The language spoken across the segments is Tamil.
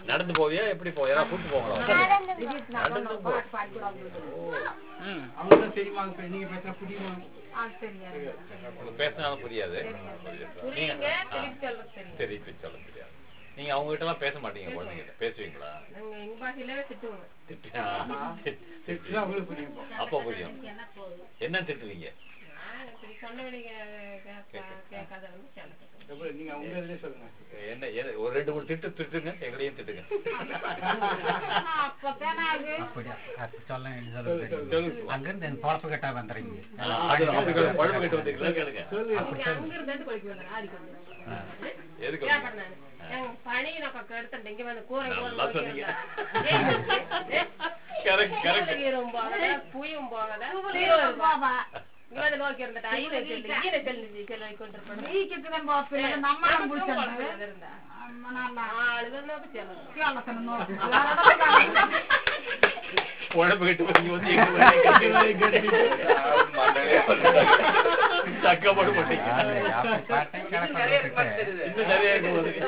நடந்து போவியா எப்படி போ யாராவது கூட்டு போங்களா நடந்து போ ம். அவங்களும் தெரியுமா நீங்க பேசுற புரியுமா உங்களுக்கு பேசினாலும் புரியாது நீங்க ஆ, திருப்பி சொல்ல தெரியாது நீங்க அவங்க கிட்ட எல்லாம் பேச மாட்டீங்க குழந்தைங்க பேசுவீங்களா திட்டினா திட்டுனா அவங்களுக்கு புரியும் இப்போ. அப்ப புரியும் என்ன திட்டுவீங்க எப்படி நீங்க உங்க இதுலயே சொல்லுங்க என்ன என்ன- ஒரு ரெண்டு மூணு திட்டு திட்டுங்க எங்களையும் திட்டுங்க அப்படியா அப்படி சொல்ல வேண்டிய சொல்ல சொல்லு, தெரியும். சொல்லு. அங்கிருந்து என் பொழப்பு கட்டா வந்துடுறீங்க ஆ, அது அப்படி கேளு, குழம்பு கட்டு வந்தீங்களா கேளுங்க சொல்லு எதுக்கு வந்தீங்க? நல்லா சொன்னீங்க Correct, correct. குழம்பு கட்டு வந்தீங்க வந்து எங்க வேலையை கட்டிட்டு சக்கப்படு போட்டீங்க அப்படி பார்த்தேன் கிடக்க இன்னும் நிறைய இருக்கு போதுங்க.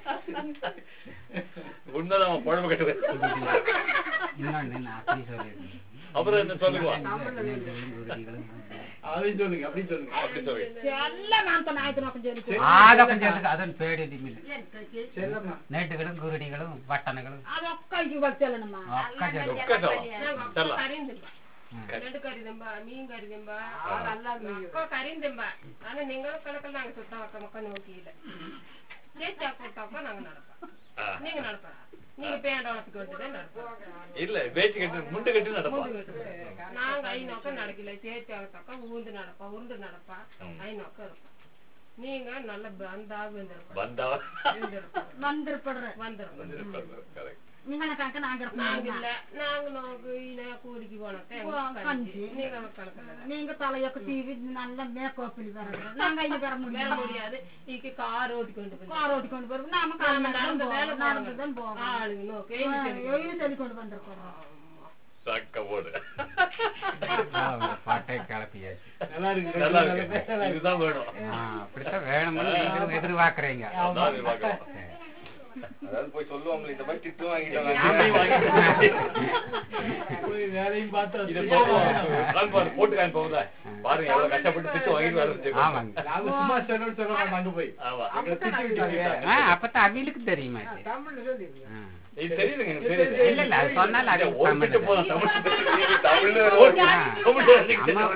உண்மைதான் குழம்பு கட்டு இன்னொன்னு நான் அப்படி சொல்லியிருந்தேன் அப்புறம் என்ன சொல்லுங்க அதையும் சொல்லுங்க அப்படி சொல்லுங்க அப்படி சொல்லுங்க ആകെ ചേർത്ത് അതൊന്നും പേടിയൊന്നുമില്ല செல்லம்மா നേട്ടുകളും കുരുടികളും വട്ടണകളും ഒക്കെ ఒక్క ചേർത്ത് చెప్ప చల్ల రెండు కర్రీ దింబ మీన్ కర్రీ దింబ అక్క కర్రీ దింబ అని നിങ്ങൾ കണക്കിൽ നാങ്ക சுத்தம் அக்க மக்க நோக்கியில சேச்சா போட்டாக்க நாங்க நடப்போம் நீங்க நடப்பா நீங்க பேண்ட வளர்த்துக்கு வந்துட்டு நடப்போம் இல்ல வேச்சு கட்டு முண்டு கட்டி நடப்போம் நாங்க ஐ நோக்க நடக்கல சேச்சா தக்க ஊந்து நடப்பா உருண்டு நடப்பா ஐ நோக்க இருப்போம் நீங்க நல்ல பந்தாக வந்திருப்போம் வந்தா வந்திருப்போம் கரெக்ட் நாங்க இல்ல நாங்க நோக்கு இன கூலிக்கு போனோம் நீங்க கணக்கில் நீங்க தலையொக்க சீவி நல்ல மேக்கோப்பில் வர்றது நாங்க இங்க வர வேற முடியாது முடியாது இங்க கார் ஓட்டிக்கொண்டு போய் கார் ஓட்டி கொண்டு போறோம் நாம நாம கால் நடந்து வேலை நடந்து நடந்து தான் போவோம் ஆளுங்க நோக்கு எழுதி சொல்லி கொண்டு வந்திருக்கோம் சக்க போடு പാട്ടേ കിളപ്പിയാச்சு நல்லா இருக்கு நல்லா இருக்கு இதுதான் வேணும் ആ അപ്പോഴത്തെ വേണമെന്ന് നിങ്ങൾ എതിർവാക്കുறீங்க அதான் எதிர்பார்க்கிறோம். அதாவது போய் சொல்லுவாங்களே இந்த மாதிரி திட்டு வாங்கிட்டு இப்படி வாங்கிட்டு போய் வேலையும் பார்த்து இது வச்சுட்டு போடுவோம். காண்பாரு, போட்டு காண்போம்ல. பாருங்க எவ்வளவு கஷ்டப்பட்டு திட்டு வாங்கிட்டு வர்றது ஆமாங்க நாங்க சும்மா சொல்லணும்னு சொல்ல மாட்டோம் அங்க போய் ஆமா எங்களை திட்டி விட்டுட்டாங்க. ஆ அப்பதான் அவங்களுக்கு தெரியுமா ஆ. இது தெரியுதுங்க எனக்கு தெரியுது இல்ல இல்ல அது சொன்னாலும் இல்ல, அது ஓட்டிட்டு போதும் தமிழ் தெரியுது. தமிழ்ல ஓட்டு. ஆ. தமிழ் தெரிஞ்சுக்கிட்டு அம்மா.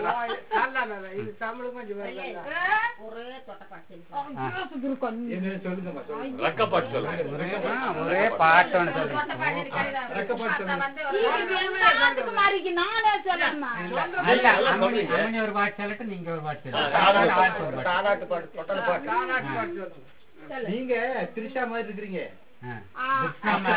என்ன சொல்லுங்கம்மா சொல்லுங்க ரக்கப்பாட்டு சொல்லுங்க ஒரே ஆ, ஒரே பாட்டோன்னு சொல்லுங்க ரக்கப்பாட்டு சொல்லுங்க நாட்டுக்கு மாறிக்கு நானே சொல்லணுமா அல்ல நல்லா அம்மனி சொல்றீங்க. அம்மனி ஒரு பாட்டு சொல்லட்டும் நீங்க ஒரு பாட்டு ஆ, சொல்லுங்க நானும் ஆளுக்கு ஒரு பாட்டு நீங்க திரிஷா மாதிரி இருக்கிறீங்க ஆ. கிருஷ்ணம்மா.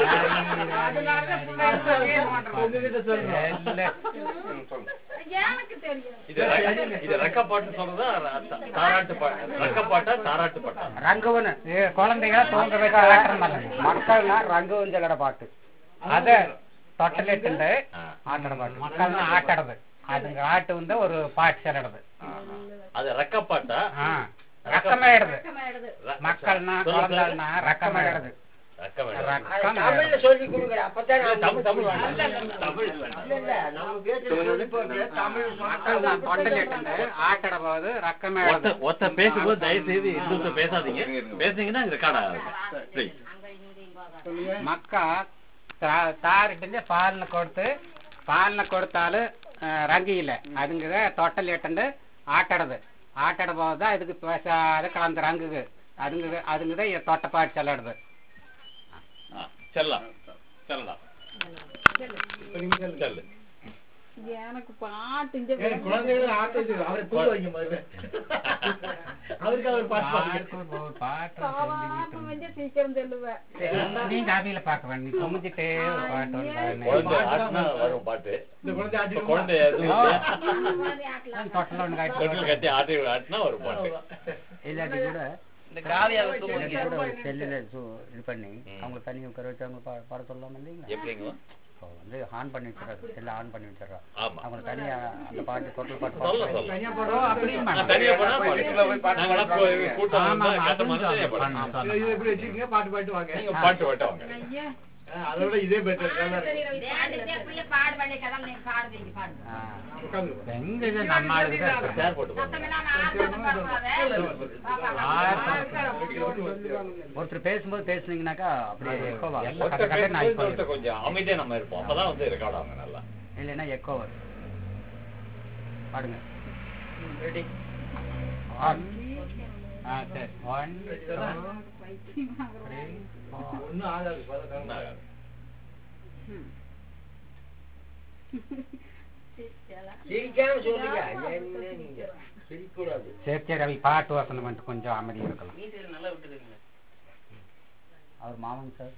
உங்ககிட்ட சொல்லுங்க. இல்ல. எனக்கு தெரியும் இது ரக்க- இது ரக்கப்பாட்டு சொல்றதா ர- த- தாராட்டு பாட்டு ரக்கப்பாட்டா தாராட்டு பாட்டா ರಂಗವನ குழந்தைகளை தூங்க ஆட்டுறமல்ல மக்கள்னா ರಂಗವನ್ ಜಗಡ பாட்டு அத தொட்டலிட்டு ஆ. ஆட்டட பாட்டு மக்கள்னா ஆட்டறது அதுங்க ஆட்டு வந்து ஒரு பாட்டு செல்லறது அது ரக்கப்பாட்டா ஆ ரக்கமாயிடுது ர- மக்கள்னா சொல்லு, சொல்லு. குழந்தைனா ரக்கமாயிடுது ரக்கமாயிடுது. ரக்கமாயிடுது சொல்லி கொடுக்குற அப்பதான் இல்ல, தமிழ் தமிழ் வேண்டாம். தமிழ் வேண்டாம். இல்ல இல்ல நம்ம பேசுறது தமிழ் மக்கள் தான் தொட்டலிட்டு ஆட்டட போது ரக்கமாயிடுது ஒருத்த ஒருத்த பேசும்போது தயவு செய்து இன்னொருத்த பேசாதீங்க பேசுனீங்கன்னா ரெக்கார்ட் ஆகாது Please. ಮಕ್ಕ ತಾರಿಟ್ಟಿಂದ ಪಾಲನ ಕೊಡ್ತು ಪಾಲನ ಕೊಡ್ತಾಲು ರಂಗಿ ಇಲ್ಲ அதுங்க தொட்டல் இட்டு ஆட்டடுது ஆட்டட போது அதுக்கு பேசாத கலந்து ரங்குது அதுங்க அதுங்கதான் தொட்ட பாட்டு செல்லாடுது ஆ, செல்லாம் செல்லலாம் இப்ப நீங்க சொல்லுங்க. செல்லு எனக்கு பாட்டு ஏய், குழந்தைகளை ஆட்ட வச்சு அவரை தூங்க வைங்க முதல்ல அவருக்கு அவர் பாட்டு பாடுங்க. ஒரு பாட்டு சாதாரண வந்து சீக்கிரம் சொல்லுவேன் நீங்க அவியில பாக்க வேணும் நீ குமிஞ்சிட்டே ஒரு பாட்டு ஒண்ணு பாடுனே. குழந்தை ஆட்டினா வரும் பாட்டு இந்த குழந்தை இப்ப ஆட்டிடுமா? குழந்தை எதுவும் இல்லையா? தொட்டில் ஒண்ணு காட்டி தொட்டில் கட்டி ஆட்டி ஆட்டினா ஒரு பாட்டு இல்லாட்டி கூட இந்த காவியாவை இல்லாட்டி கூட ஒரு செல்லுல சு- இது பண்ணி ம். அவங்க தண்ணி உட்கார வச்சு அவங்க பா- பாட சொல்லலாம் இல்லைங்களா எப்படிங்க இப்போ வந்து ஆன் பண்ணி வச்சிடறாரு செல்ல ஆன் பண்ணி வச்சிடறா ஆமா அவங்க தனியா அந்த பாட்டு தொட்டில் பாட்டு சொல்ல பாடுறாங்க. சொல்ல தனியா ஓ, பாடுவோம் அப்படியும் நான் பண்ணலாம். தனியா போனா போய் வீட்டுல போய் பாட்டு நாங்களாம் போய் கூட்டம் ஆமா, இருந்தா ஆமா, கஷ்டமா அதுவும் இருந்தா தனியா சொல்லலாம். பாடுங்க. பண்ணலாம். இது எப்படி வச்சிருக்கீங்க பாட்டு பாட்டு வாங்க நீங்க பாட்டு பாட்டு வாங்க ஐயா அதை விட இதே பெட்டர் அப்படியே பாடு பண்ணி கதம் நீங்க பாடுவீங்க பாடுங்க ஆ. உட்காந்து எங்க இது நம்ம ஆளுக்கு தான் இருக்கு. சேர் போட்டு போடுங்க. சத்தமெல்லாம் நான் ஆடுறது பாடுவாரு. ஒருத்தர் பேசும்போது பேசுனீங்கன்னாக்கா அப்படியே எக்கோவா எல்லாம் ஒருத்தர் கட்ட கட்ட நாய் பேசும்போது ஒருத்தர் போயிடும். கொஞ்சம் அமைதியா நம்ம இருப்போம் அப்பதான் வந்து ரெக்கார்ட் ஆகுங்க நல்லா இல்லைன்னா எக்கோ வரும் பாடுங்க One. ஆ, சரி. One, two, three, four. ஒன்றும் ஆகாது பதக்கம் ஒண்ணும் ஆகாது. சிரிக்காம சொல்லுங்க என்ன நீங்க சிரிக்கூடாது சரி சரி அவை பாட்டு வசனம் வந்துட்டு கொஞ்சம் அமைதியா இருக்கலாம் மீசையில் நல்லா விட்டுருங்க அவர் மாமன் சார்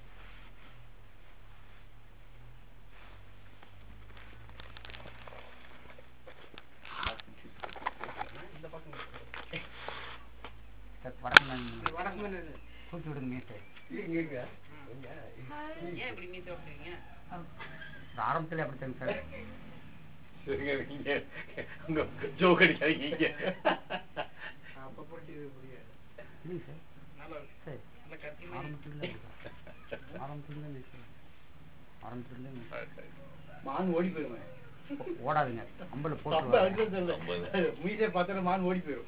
சார், வடக்கு மேல தூக்கி விடுங்க மீசை ஏன் இப்படி மீசை விட்டுறீங்க ஆரம்பத்துல அப்படித்தாங்க சார் சரிங்க நீங்க உங்க ஜோக் அடிக்காதீங்க இங்க. இல்லைங்க சார் சரி ஆரம்பத்துல ஆரம்பத்துல மீசை ஆரம்பத்துல மீசை மான் ஓடி போயிருவேன் ஓடாதுங்க அம்பல தப்பு போட்டு அதுக்கு சொல்லு மீசை பார்த்தா மான் ஓடி போயிடும்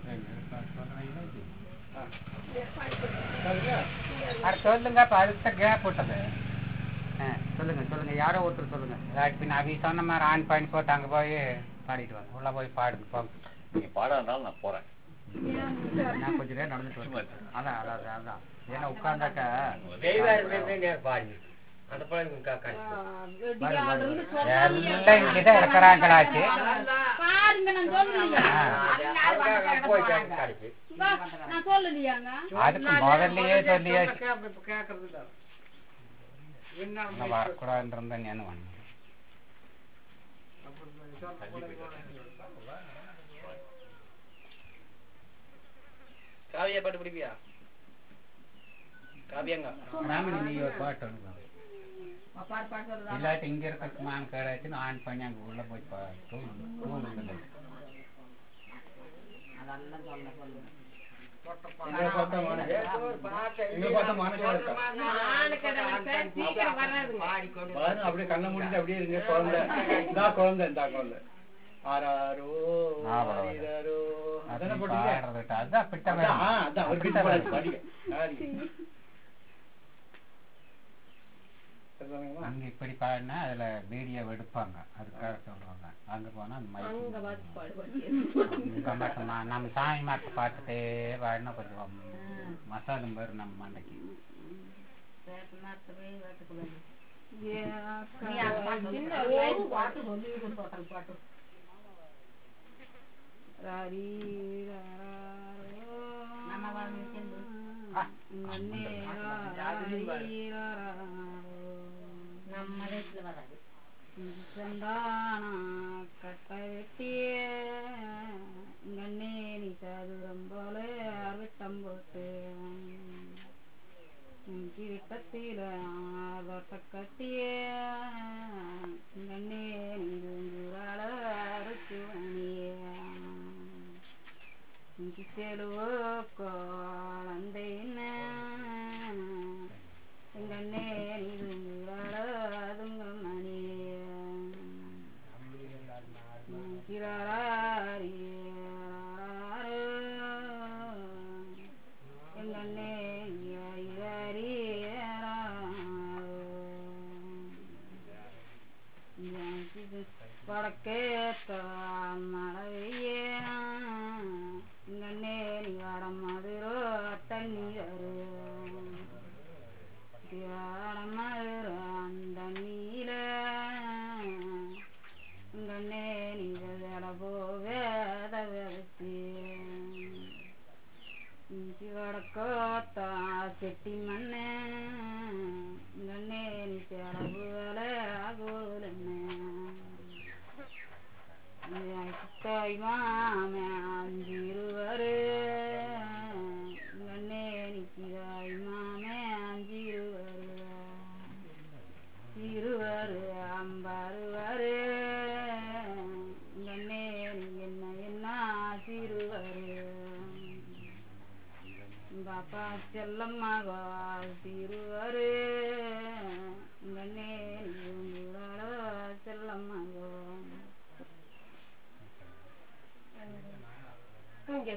ஆ. பாருங்க. அது சொல்லுங்க அப்ப அதுக்கு கேப் விட்டது ஆ, சொல்லுங்க சொல்லுங்க யாரோ ஒருத்தர் சொல்லுங்க இல்லாட்டி பின்ன அவி சொன்ன மாதிரி ஆன் பண்ணி போட்டு அங்க போய் பாடிட்டு வாங்க உள்ள போய் பாடுங்க போங்க நீங்க பாடாதனால நான் போறேன் நான் கொஞ்ச நேரம் நடந்துட்டு வரேன் அதான் அதான் அதான், அதான் ஏன்னா உட்கார்ந்தாக்கா பாடி அந்த பழம் காக்கா எல்லாம் இங்கதான் இருக்கிறாங்களாச்சு பாருங்க நான் சொல்லலையா போய் கிடைச்சு நான் சொல்லலையாங்க அதுக்கு முதல்லயே சொல்லியாச்சு நான் வரக்கூடாதுன்னு இருந்தா நான் வந்தேன் காவியா பாட்டு பிடிப்பியா காவியாங்க ராமினி நீ ஒரு பாட்டு ஒண்ணு இல்லாட்டி இங்க இருக்க மான் கேடாச்சு நான் ஆன் பண்ணி அங்க உள்ள போய் பாட்டு எங்களை பார்த்தா மானே. எங்களை பார்த்தா மானக்கா இருக்கா ஆளுக்கு அதை சீக்கிரம் வராதுங்க பாருங்க அப்படியே கண்ணை மூடிட்டு அப்படியே இருங்க குழந்தை இந்தா குழந்தை இந்தா குழந்தை ஆராரோ ஆரிராரோ அதானே போட்டீங்க பாடுறது அதான் பிட்ட அதான், ஆ, அதான் ஒரு கிட்ட போடாது படிங்க பாருங்க. சொல்லுங்கம்மா. அங்க இப்படி பாடினா அதுல வீடியோ எடுப்பாங்க அதுக்காக சொல்றாங்க அங்க போனா அந்த அங்க மைக் பார்த்து பாடுவாங்க இங்க மட்டும் மா- நம்ம சாமி மாத்த பார்த்துட்டே பாடினா கொஞ்சம் மசாலும் பேர் நம்ம மண்டைக்கு பாட்டு சொல்லி கொடுத்தோட்டல் பாட்டு நம்ம வாழ்ந்து சேர்ந்து நம்ம தேசத்துல வராது கட்டவெட்டிய நீ சதுரம் போல விட்டம் போட்டு கிட்டத்தில கட்டிய கண்ணே நீங்குறாள செலுவோ குழந்தைன்னு எங்கண்ணே நீங்குறாள அதுங்க மணிய எங்கண்ணே வடக்கேத்த மழையே எங்கண்ணே நீ வட மதுரோ தண்ணீர் மதுரோ அந்த நீல எங்கண்ணே நீ போவேத வெறுத்தி வடக்கோத்த செட்டி மண்ணே எங்கண்ணே நீ செலவுல கோலண்ணே தாய் மாமே அஞ்சிருவரு எங்கண்ணே நீ தாய் மாமே அஞ்சிருவரு இருவரு அம்பருவரு எங்கண்ணே நீ என்ன என்ன சிறுவரு பாப்பா செல்லம்மா திருவரு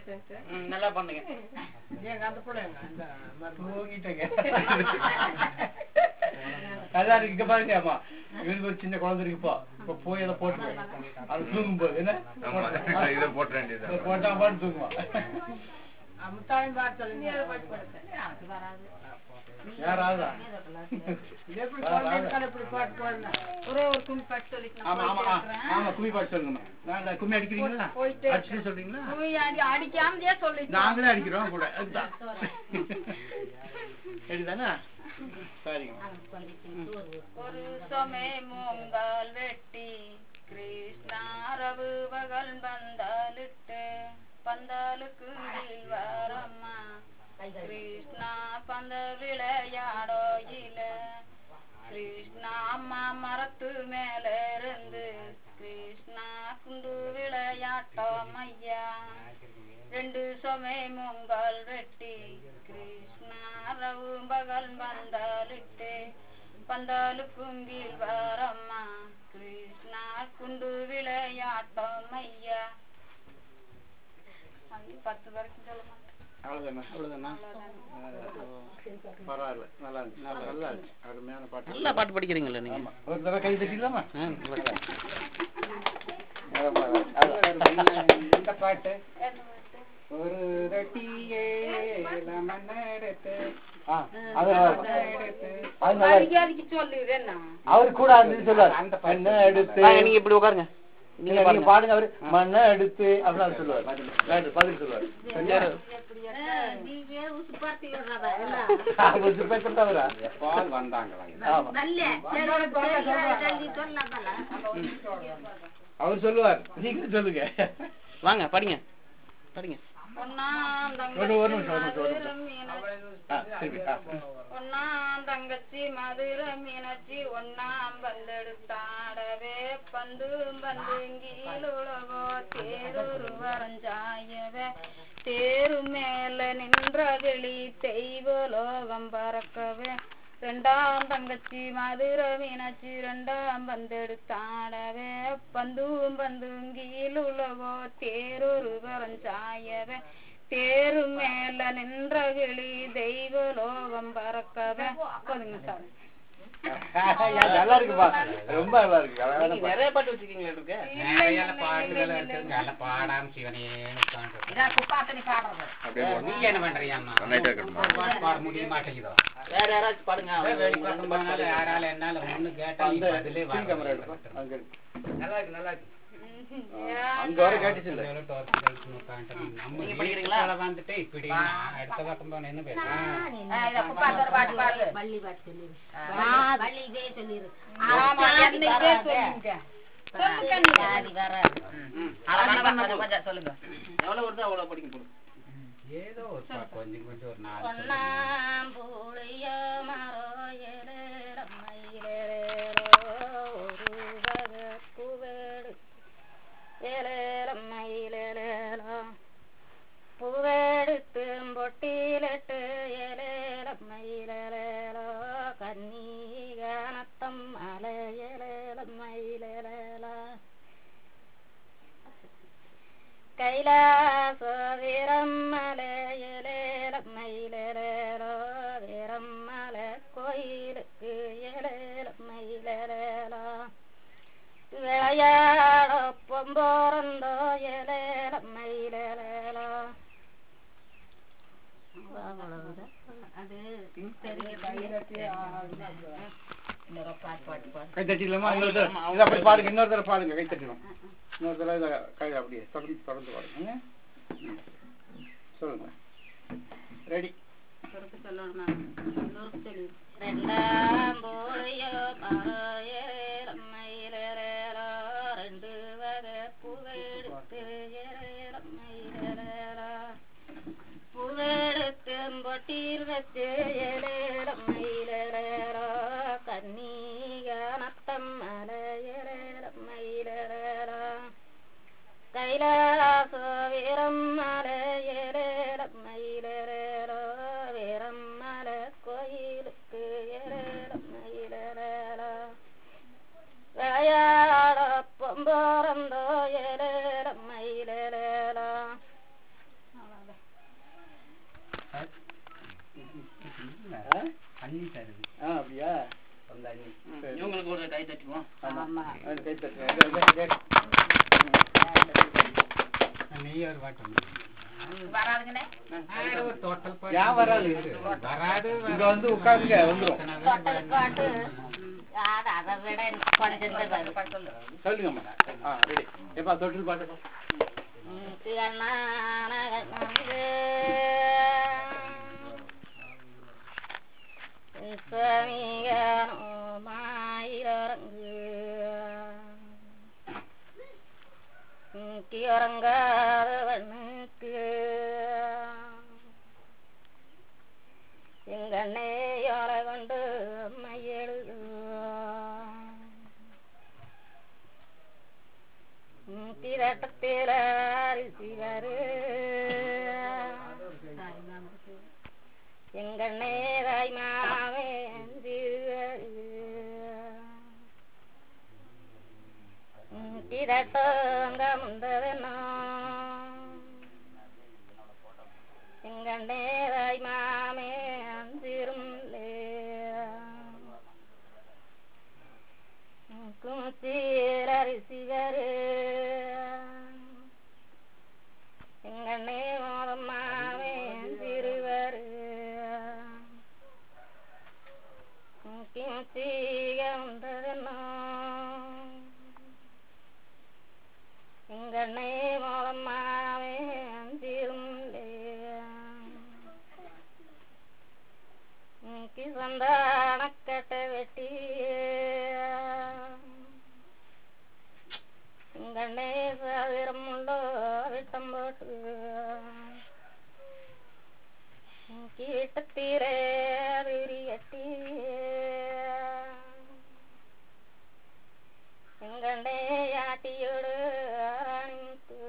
சார் நல்லா பண்ணுங்க ஏங்க அந்த பிள்ளைங்க அந்த தூங்கிட்டேங்க அதான் இருக்கு இங்க பாருங்க அம்மா இவருக்கு ஒரு சின்ன குழந்தை இருக்குப்பா இப்ப போய் அதை போட்டு அது தூங்கும் போது என்ன ஆமா, இதை போட்டுற வேண்டியதுதான். இதை போட்டா பாட்டு தூங்குவான் முத்தாயும் பார்த்து சொல்லி நீ அதை பாட்டு போடுங்க எனக்கு வராது யாராவதா இது எப்படி குழந்தைகள் இப்படி பாட்டு போடணும் ஒரே ஒரு கும்மி பாட்டு சொல்லிட்டு ஆமா நான் ஆமா போயிட்டே ஆ, இருக்கிறேன். ஆமா கும்மி பாட்டு சொல்லுங்கம்மா நான் கும்மி அடிக்கிறீங்களா போயிட்டே அடிச்சுட்டு சொல்றீங்களா கும்மி அடி அடிக்காமலே சொல்லிட்டு நாங்களே அடிக்கிறோம் கூட அதுதான். சரிதானே சரிங்க ஒரு சமே மூங்கால் வெட்டி கிருஷ்ணாரவு பகல் பந்தாலிட்டு பந்தாலுக்கு கீழ் வரம்மா கிருஷ்ணா பந்த விளையாடோயில கிருஷ்ணா அம்மா மரத்து மேல இருந்து கிருஷ்ணா குண்டு விளையாட்டோம் ஐயா ரெண்டு சொமை மூங்கால் வெட்டி கிருஷ்ணா ரவு பகல் பந்தாலிட்டு பந்தாலுக்கும் கீழ் வரம்மா கிருஷ்ணா குண்டு விளையாட்டோம் ஐயா ஐயோ, பத்து வரைக்கும் சொல்ல மாட்டேன் அவ்வளவுதானா அவ்வளவுதானா பரவாயில்ல நல்லா இருந்துச்சு நல்லா நல்லா இருந்துச்சு அருமையான பாட்டு நல்லா பாட்டு படிக்கிறீங்களா நீங்க ஆமா ஒரு தடவை கை தட்டிடலாமா ம், நல்லா. இந்த பாட்டு என்ன பாட்டு? ஒரு ரொட்டியே லெமன் எடுத்து ஆ, அது எடுத்து அது நல்லா இருக்கு. மரியாதைக்கு சொல்லுறேன் நான் அவரு கூட அது சொல்லுவார் அந்த அந்த பாட்டு. மண்ணை எடுத்து வாங்க, நீங்க இப்படி உட்காருங்க நீங்க நீங்க பாடுங்க அவரு மண்ணை எடுத்து அப்படின்னு அவர் சொல்லுவார் வேண்டாம், பதில் சொல்லுவார் நீங்க உசு பார்த்து விடுறதா என்ன அவர் சுப்பேத்தம் தவிர பால் வந்தாங்களா ஆமா நல்ல என்னோட சொல்லி சொல்லாமல அவர் சொல்லுவார் நீங்க சொல்லுங்க வாங்க படிங்க படிங்க ஒன்னாம் ஒரு ஒரு தங்கச்சி நிமிஷம், ஒரு நிமிஷம், ஒரு மதுரை மீனாட்சி ஆ, திருப்பி ஆ. ஒன்னாம் தங்கச்சி மதுரை மீனாட்சி ஒன்னாம் பந்தெடுத்தாடவே பந்து பந்துங்கீழுலகோ தேரொரு வரைஞ்சாயவே தேரு மேல நின்ற வெளி தெய்வ லோகம் பறக்கவே ரெண்டாம் தங்கச்சி மதுரை மீனாட்சி ரெண்டாம் பந்தெடுத்தாடவே பந்தும் பந்துங்கீழுலகோ தேரொரு வரைஞ்சாயவே தேரு மேல நின்ற கிளி தெய்வ லோகம் பறக்கவே போதுங்க சார் நல்லா இருக்குப்பா ரொம்ப நல்லா இருக்கு அழகான நீங்க பாட்டு. நிறைய பாட்டு வச்சிருக்கீங்களா இருக்கு நிறைய பாட்டுகள் இருக்குங்க அதெல்லாம் பாடாம சிவனே உட்கார்ந்து இதான் குப்பாத்தனி பாடுறது அப்படியே நீ போடணும். என்ன பண்றியா அம்மா நைட்டா இருக்கட்டுமா? ஒரு பாட்டு பாட முடிய மாட்டேங்குதோ வேற யாராச்சும் பாடுங்க அதான் வெளிப்பக்கம் போனாலும் யாரால என்னால ஒண்ணு கேட்டா நீ அந்த பதிலே ஸ்ரீ கேமரா வர எடுப்பா அங்க இருக்கு. நல்லா இருக்கு நல்லா இருக்கு அங்க வர கேட்டுச்சு இல்ல கொஞ்சம் torch light னு உட்கார்ந்துட்டு நம்ம நீங்க வீட்டுக்குள்ள படிக்கிறீங்களா? வந்துட்டு இப்படி நான் அடுத்த பக்கம் போன என்ன பேசுறேன் இத குப்பாத்தோட பாட்டு பாடு வள்ளி பாட்டு சொல்லிரு வள்ளி இதே சொல்லிரு ஆமா, என்னைக்கே சொல்லுங்க. சொல்லுங்க. ஆதி வர சொல்லுங்க எவ்வளவு வருதோ அவ்வளவு படிக்க போடுங்க ஏதோ ஒரு பாட்டு கொஞ்சம் கொஞ்சம் ஒரு நாலு சொல்லு. ஒன்னாம் புளிய மரோ எலேலம்மையிலேலோ ஒரு வகை பூவெடு ஏலேலம்மையிலேலோ பூவெடுத்து பொட்டிலிட்டு ஏலேலம்மையிலேலோ கன்னீகனத்தம் மலை ஏலேலம்மையிலேலோ கைலாச வீரம்மலையிலேலம்மையிலேலோ வீரம்மல கோயிலுக்கு ஏலேலம்மையிலேலோ விளையாட பொம்போறந்தோ ஏலேலம்மையிலேலோ அது இன்னொரு பாட்டு பாட்டு பாடு கை தட்டிடலாமா இன்னொரு தடவை இதை அப்படி பாடுங்க இன்னொரு தடவை பாடுங்க கை தட்டிடலாம் இன்னொரு தடவை இதை கை அப்படியே தொடர்ந்து தொடர்ந்து பாடுங்க ம். சொல்லுங்க ரெடி சொருக்கு சொல்லணுமா சொருக்கு சொல்லு ரெண்டாம் போயோ மறையேலம்மையிலேலோ ரெண்டு வகை பூவெடுத்து ஏலம்மையிலேலோ பூவெடுத்து பொட்டியில் வச்சு ஏலேலம்மையிலேலோ கன்னீகனத்தம் மலையேலம்மையிலேலோ கைலாச வீரம் மலையேலம்மையிலேலோ வீரம் மலை கோயிலுக்கு ஏலேலம்மையிலேலோ விளையாட பொம்போறந்தோ ஏலேலம்மையிலேலோ ஆ அப்படியா சொந்த அண்ணி ம், இவங்களுக்கு ஒரு கை தட்டுவோம் ஆமா அது கை தட்டுறேன். இது, இது, இது. நீ ஒரு பாட்டு வராதுங்கண்ணே ஆடு ஒரு total பாட்டு ஏன் வராது? வராது இங்க வந்து உட்காருங்க, வந்துரும். தொட்டல் பாட்டு அது அதை விட எனக்கு கொஞ்சம் தான் வரும். சொல்லுங்கம்மா ஆ ரெடி எப்பா தொட்டில் பாட்டு ம், திகழ்நான கண்ணாங்கு. சுவாமிகானோ மாயிரங்கு. ம், கியறங்காதவனுக்கு எங்கண்ணே யோலை கொண்டு மையெழுது திரட்டத்தில் அரிசிவரு எங்கண்ணே தாய் மாவே திரட்டங்க முந்ததனோ எங்கண்ணே தாய் மாமே அந்திருந்தே குமுத்தீரரிசிவரு எங்கண்ணே மோதம்மாவே திருவரு கிமுத்தீகந்ததனோ எங்கண்ணே மோதம்மாவே திருந்தே கிசந்தானக்கட்ட வெட்டி எங்கண்ணே சாதிரமுள்ளோ விட்டம் போட்டு கீட்டத்தீரே விரி கட்டி எங்கண்ணே யாட்டியோடு அரணித்து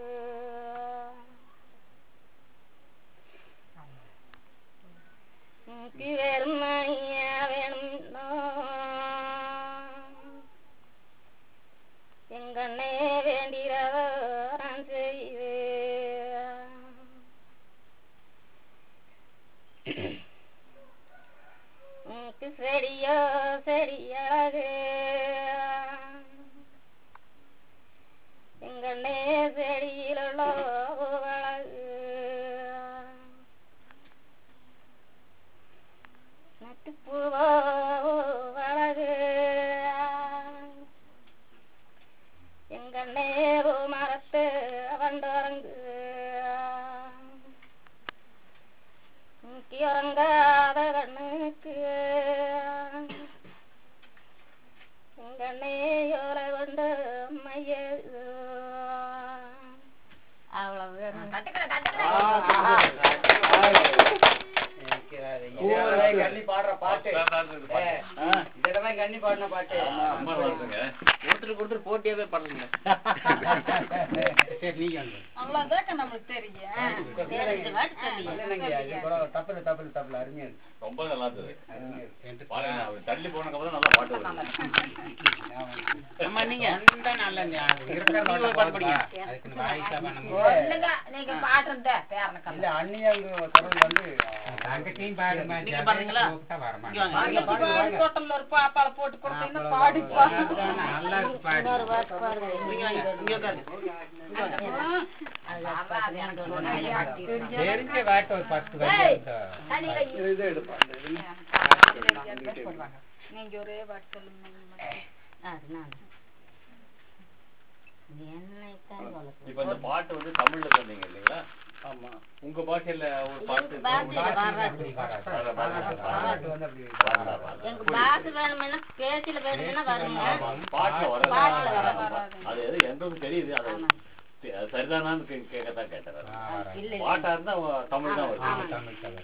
வேறும் மணியா வேணும்னோ எங்கண்ணே வேண்டிரதோ நான் செய்வேன் உனக்கு செடியோ செடியழகு எங்கண்ணே செடியிலுள்ள பூவழகு நட்டு பூவோ அழகு எங்கண்ணே பூ மரத்து வண்டரங்கு இறங்காத கண்ணுக்கு எங்கண்ணே யோலை கொண்டு மைய அவ்வளவு கண்ணி பாடுற பாட்டு இதெல்லாம் கண்ணி பாடின பாட்டு ரொம்ப நல்லா இருக்குங்க. ஒருத்தருக்கு ஒருத்தர் போட்டியாவே பாடுறீங்க சரி நீங்க வந்து அவ்வளவுதான் நம்மளுக்கு தெரியும் இல்லைங்க இது கூட தப்புல தப்புல தப்புல அறிஞர் ரொம்ப நல்லா இருந்தது என்று பாருங்க அவர் தள்ளி போனதுக்கு அப்புறம் நல்லா பாட்டு வருது அம்மா நீங்க ரொம்ப நல்ல ஞாபகம். இருக்கிறதோட நீங்க ஒரு பாட்டு போதும்பா. படிங்க. அதுக்கு வாய்ஸா பண்ண ஒண்ணுங்க நீங்க பாடுறத பேரனுக்கு இல்ல அண்ணி அங்க தொடர்ந்து வந்து தங்கச்சியும் பாடுமா நீங்க பாடுறீங்களா? கூப்பிட்டா வரமா இங்க வாங்க. பாடி தோட்டம்ல ஒரு பாப்பால போட்டு கொடுத்தீங்கன்னா பாடிப்பா நல்லா இருக்கு பாடு இன்னொரு பாட்டு பாடுங்க இங்க வாங்க. இங்க உட்காருங்க. இங்க வாங்க. தெரிஞ்ச பாட்டு ஒரு பத்து ஏய். வருஷம் இது இது எடுப்பா இந்த இது. நீங்க ஒரே பாட்டு சொல்லுங்க என்னைத்தான் வளர்த்து இப்ப இந்த பாட்டு வந்து தமிழ்ல சொன்னீங்க இல்லைங்களா ஆமா உங்க பாஷையில ஒரு பாட்டு பாஷையில வராது. வர- வர- பாட்டு வந்து அப்படி வரல, வரல. எங்க பாசு வேணும்னா பேச்சில வேணும்னா வருங்க பாட்டுல வரல. பாட்டுல வராது. அது எது எங்களுக்கு தெரியுது அது தெ- அது சரிதானான்னு கே- கேட்கத்தான் கேட்டேன் ஆ, வராது. இல்ல இல்ல. பாட்டா இருந்தா அவ- தமிழ் தான் ஆமா, வருது தமிழ் தவிர.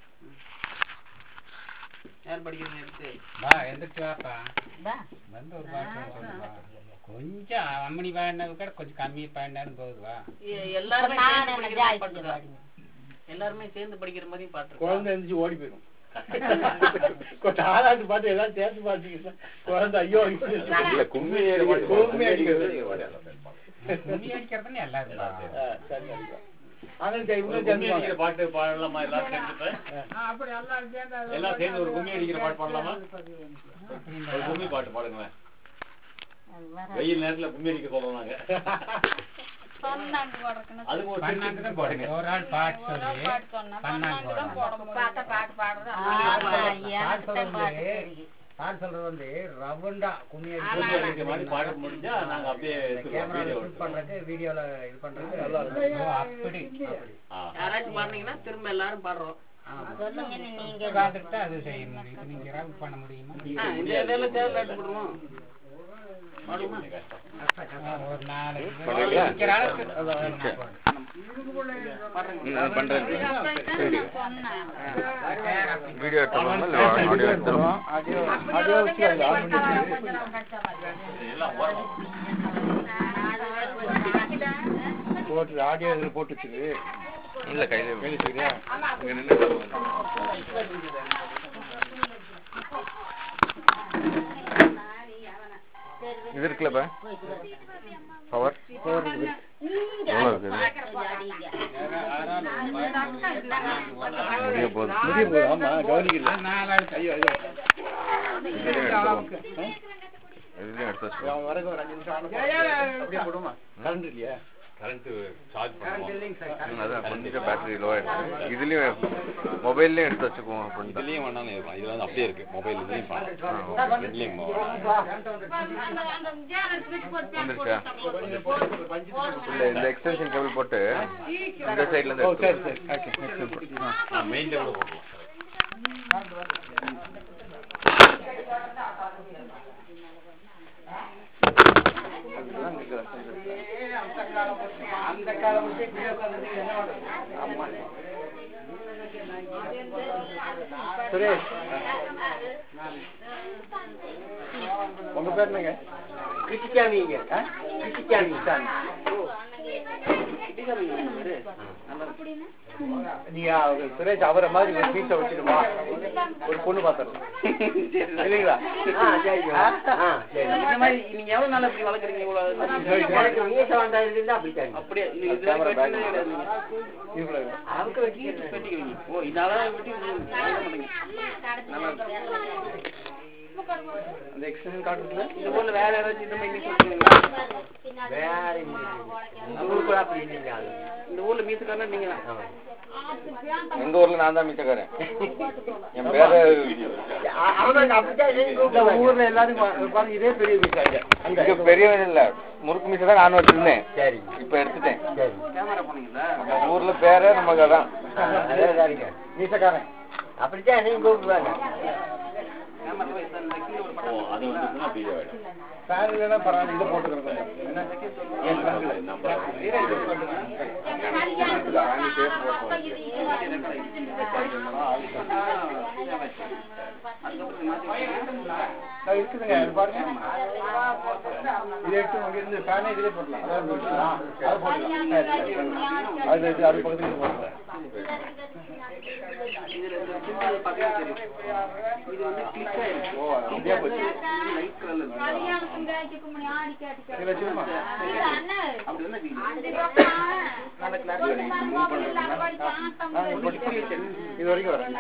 யார் படிக்கிறீங்க எடுத்து வா எந்திரிச்சு வாப்பா வா. வந்து ஒரு பாட்டு சொல்லுவா கொஞ்சம் அம்மணி பாடினது கூட கொஞ்சம் கம்மி பாடினாலும் போகுது வா எ- எல்லாருமே நான் சேர்ந்து என்ன படிக்கிற ஜாய் பாட்டு செய்ய இருக்கா? பாடுங்க. எல்லாருமே சேர்ந்து படிக்கிற மாதிரி பாட்டு இருக்கா? குழந்தை எந்திரிச்சு ஓடி போயிடும் கொஞ்சம் ஆறாவது பாட்டு எல்லாம் சேர்த்து பாத்தீங்கன்னா குழந்தை ஐயோ ஐயோ இல்ல, கும்மி அடிக்கிறது. கும்மி அடிக்கிறது. கும்மி அடிக்கிறதுன்னு எல்லாரும் ஆ, சரி சரி அவங்களும் சரி, இவங்களும் கும்மி சேர்ந்து அடிக்கிற பாட்டு பாடலாமா எல்லாரும் சேர்ந்துட்டு அப்படி எல்லாம் சேர்ந்து எல்லாம் சேர்ந்து ஒரு கும்மி அடிக்கிற பாட்டு பாடலாமா ஒரு கும்மி பாட்டு பாடுங்களேன் வெயில் நேரத்துல கும்மி அடிக்க சொல்றோம் நாங்க அதுக்கு ஒரு பன்னாக்கு தான் போடுங்க ஒரு ஆள் பாட்டு சொல்லி பன்னாக்கு போடணும் பாட்ட பாட்டு பாடுறது பாட்டு சொல்றது வந்து பாட்டு சொல்றது வந்து ரவுண்டா கும்மி கும்மி அடிக்கிற மாதிரி பாட முடிஞ்சா நாங்க அப்படியே கேமரால வீடியோ ஷூட் பண்றதுக்கு வீடியோல இது பண்றதுக்கு நல்லா இருக்கும் ஓ, அப்படி யாராச்சும் பாடுனீங்கன்னா திரும்ப எல்லாரும் பாடுறோம் சொல்லுங்க நீங்க பார்த்துட்டு அது செய்ய முடியும் இப்ப நீங்க ரவுண்ட் பண்ண முடியுமா ஆ, இந்த இடையில தேவை காட்டி போடுவோம் ஒரு நாலு பண்ணுவீங்களா? நிக்கிற அளவுக்கு நான் பண்றேன் சொன்னேன் வீடியோ எடுத்துருவோமா இல்லை ஆடியோ எடுத்துருவோம் ஆடியோ ஆடியோ வச்சு அது ஆன் பண்ணி எல்லாம் ஓரமா போட்டு ஆடியோ இதில் போட்டு வச்சுரு இல்லை கையில் கையில் வச்சுக்கிறியா இங்கே நின்று இது இருக்குல்லப்பா பவர் எவ்வளோ இருக்குது முடிய போகுது முடிய போகுது ஆமா கவனிக்கல நாலு அடுத்து ஐயோ ஐயோ இதுலேயும் எடுத்துருவோம் இதுலேயும் எடுத்து வச்சுருவோம் அவன் வரக்கு ஒரு அஞ்சு நிமிஷம் ஆன அப்படியே போடுமா கரண்ட் இல்லையா கரண்ட் சார்ஜ் பண்ணுவோம் ம், அதான் கொஞ்சம் பேட்டரி லோ ஆயிடுச்சு இதுலேயும் மொபைல்லையும் எடுத்து வச்சுக்குவோம் அப்படின்னு தான். இதுலயும் வேணாலும் இருக்கலாம் இதுல வந்து அப்படியே இருக்கு மொபைல் இதுலயும் பண்ணலாம் ரெண்டுலயும் வந்துருச்சா இல்லை இந்த எக்ஸ்டென்ஷன் கேபிள் போட்டு இந்த சைட்லேருந்து ஓ சரி எடுத்து சரி ஓகே நெக்ஸ்ட் மெயின்ல கூட போடலாம் அந்த காலம் முடிச்சு இப்படியே உட்கார்ந்துட்டு என்ன பண்றது? ஆமா. சுரேஷ் உங்க பேர் என்னங்க கிருஷ்ணாமிங்க கிருஷ்ணாமி நீங்க அவரு சுரேஷ் அவரை மாதிரி ஒரு பீஸை வச்சுட்டு வா ஒரு பொண்ணு பாத்துறோம் இல்லைங்களா ஆ, சரி. இந்த மாதிரி நீங்க எவ்வளவு நாள் இப்படி வளர்க்குறீங்க இவ்வளவு அப்படியே இது இதுல வெட்டினதே கிடையாது இவ்வளவு. அதுக்கு வெட்டி வெட்டிக்கிறீங்க ஓ இதால வெட்டி மாட்டீங்க அந்த எக்ஸ்டென்ஷன் காட்டுல இந்த ஊர்ல வேற யாராச்சும் இந்த மாதிரி மீஸ் வச்சுருக்கீங்களா வேற இந்த ஊருக்கு அப்படி இல்லைங்க இந்த ஊர்ல மீசுக்காரனா நீங்க தான் எங்க ஊர்ல நான் தான் மிச்சக்காரன் என் பேரு இந்த ஊர்ல எல்லாரும் பா- பாருங்க இதே பெரிய வீட்டாங்க இங்க பெரியவன் இல்ல முறுக்கு மீசை தான் நான் வச்சிருந்தேன் சரி இப்ப எடுத்துட்டேன் கேமரா போனீங்களா நம்ம ஊர்ல பேரே நமக்கு அதான் மீசக்காரன் அப்படித்தான் நீங்க கூப்பிடுவாங்க கேமரா போய் இந்த கீழே ஒரு ஓ பட்டன் அது வந்துச்சுன்னா வீடியோ ஆயிடும் ஃபேன் இல்லைன்னா பரவாயில்ல இதை போட்டுக்கிறோம் என்ன நம்பர் அது இருக்குதுங்க அது பாருங்க இதை எடுத்து அங்க இருந்து ஃபேனே இதுலயே போடலாம் அதான் போட்டுக்கலாம். அது போடலாம் அது இது அது பக்கத்துல போடலாம் இதுல இந்த சிம்பிள் பக்கம் தெரியும் இது வந்து கிளிக் ஆயிருக்கு ஓ அப்படியே போச்சு லைட் கலர்ல இதுல வச்சிருமா அப்படி வந்து இது வரைக்கும் வரேன்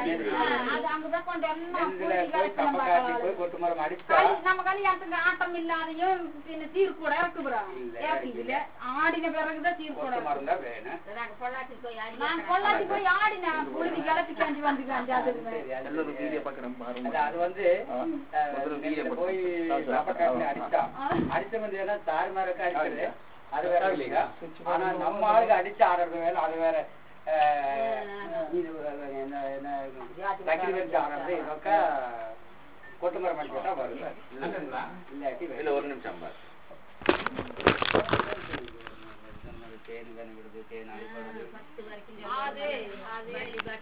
இதுல போய் கம்ப காட்டி போய் கொட்டு மரம் அடிச்சா நம்ம கல்யாணத்துக்கு ஆட்டம் இல்லாதையும் பின்ன சீர் கூட இருக்குறோம் இதுல ஆடின பிறகுதான் சீர் கூட கொட்டு மரம் தான் வேணும் நான் பொள்ளாச்சி போய் ஆடினேன் புழுதி கிளப்பி காஞ்சி வந்து காஞ்சி அது எல்லாரும் வீடியோ பாக்குறேன் பாருங்க அது அது வந்து அஹ், நேத்து போய் கம்பக்காட்டுல அடிச்சா அடிச்ச வந்து ஏன்னா தாறுமாறக்க அடிச்சது அது வேற இல்லைங்க ஆனா நம்ம ஆளுக்கு அடிச்சு ஆடுறது வேற அது வேற அஹ், இது வேற என்ன என்ன தக்கிரி வச்சு ஆடுறது இதொக்க கொட்டு மரம் அடிச்சா வரும் இல்லாட்டி இல்ல ஒரு நிமிஷம் பாரு. தேன் வேணும் விடுது தேன் அடிபடுது